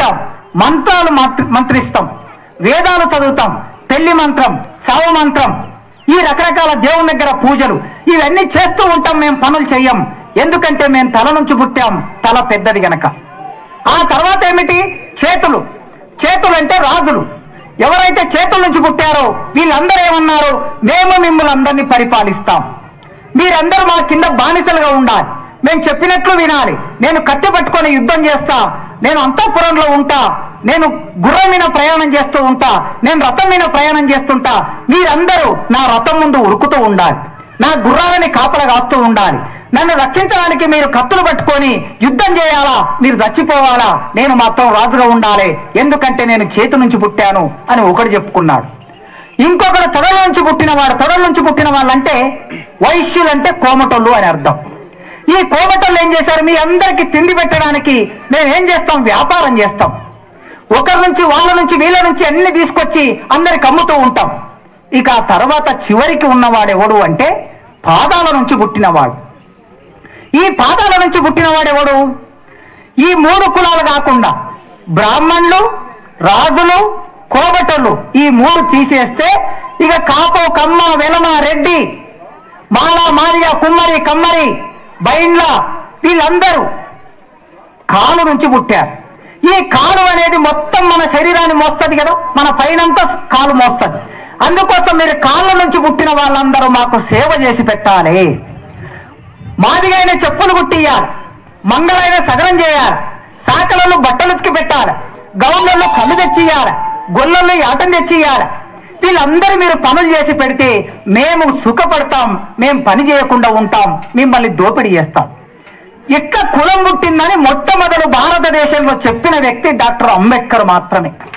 చేస్తాం మంత్రాలు మంత్రి- మంత్రిస్తాం వేదాలు చదువుతాం పెళ్లి మంత్రం చావు మంత్రం ఈ రకరకాల దేవుని దగ్గర పూజలు ఇవన్నీ చేస్తూ ఉంటాం మేము పనులు చెయ్యం ఎందుకంటే మేము తల నుంచి పుట్టాం తల పెద్దది గనక ఆ తర్వాత ఏమిటి చేతులు చేతులు అంటే రాజులు ఎవరైతే చేతుల నుంచి పుట్టారో వీళ్ళందరూ ఏమన్నారు మేము మిమ్మల్ని అందరినీ పరిపాలిస్తాం మీరందరూ మా కింద బానిసలుగా ఉండాలి మేము చెప్పినట్లు వినాలి నేను కత్తి పట్టుకొని యుద్ధం చేస్తా నేను అంతఃపురంలో ఉంటా నేను గుర్రం మీద ప్రయాణం చేస్తూ ఉంటా నేను రథం మీద ప్రయాణం చేస్తుంటా మీరందరూ నా రథం ముందు ఉరుకుతూ ఉండాలి నా గుర్రాలని కాపలా కాస్తూ ఉండాలి నన్ను రక్షించడానికి మీరు కత్తులు పట్టుకొని యుద్ధం చేయాలా మీరు చచ్చిపోవాలా నేను మాత్రం రాజుగా ఉండాలి ఎందుకంటే నేను చేతి నుంచి పుట్టాను అని ఒకడు చెప్పుకున్నాడు ఇంకొకడు తొడల నుంచి పుట్టినవాడు తొడల నుంచి పుట్టిన వాళ్ళంటే వైశ్యులంటే కోమటోళ్ళు అని అర్థం ఈ కోమటోళ్ళు ఏం చేశారు మీ అందరికీ తిండి పెట్టడానికి మేము ఏం చేస్తాం వ్యాపారం చేస్తాం ఒకరి నుంచి వాళ్ళ నుంచి వీళ్ళ నుంచి అన్ని తీసుకొచ్చి అందరికి అమ్ముతూ ఉంటాం ఇక ఆ తర్వాత చివరికి ఉన్నవాడు ఎవడు అంటే పాదాల నుంచి పుట్టినవాడు ఈ పాదాల నుంచి పుట్టినవాడెవడు ఈ మూడు కులాలు కాకుండా బ్రాహ్మణులు రాజులు కోబటలు ఈ మూడు తీసేస్తే ఇక కాపు కమ్మ వెలమ రెడ్డి మాల మాదిగ కుమ్మరి కమ్మరి బైండ్ల వీళ్ళందరూ కాలు నుంచి పుట్టారు ఈ కాలు అనేది మొత్తం మన శరీరాన్ని మోస్తుంది కదా మన పైనంతా కాలు మోస్తుంది అందుకోసం మీరు కాళ్ళ నుంచి పుట్టిన వాళ్ళందరూ మాకు సేవ చేసి పెట్టాలి మాదిగైన చెప్పులు కుట్టియాలి మంగళైన సగరం చేయాలి సాకలలో బట్టలు ఉతికి పెట్టాలి గౌన్లలో కళ్ళు తెచ్చియాలి గొల్లల్లో యాటం తెచ్చియాలి వీళ్ళందరూ మీరు పనులు చేసి పెడితే మేము సుఖపడతాం మేము పని చేయకుండా ఉంటాం మిమ్మల్ని దోపిడీ చేస్తాం ఎక్క కులం పుట్టిందని మొట్టమొదలు భారతదేశంలో చెప్పిన వ్యక్తి డాక్టర్ అంబేద్కర్ మాత్రమే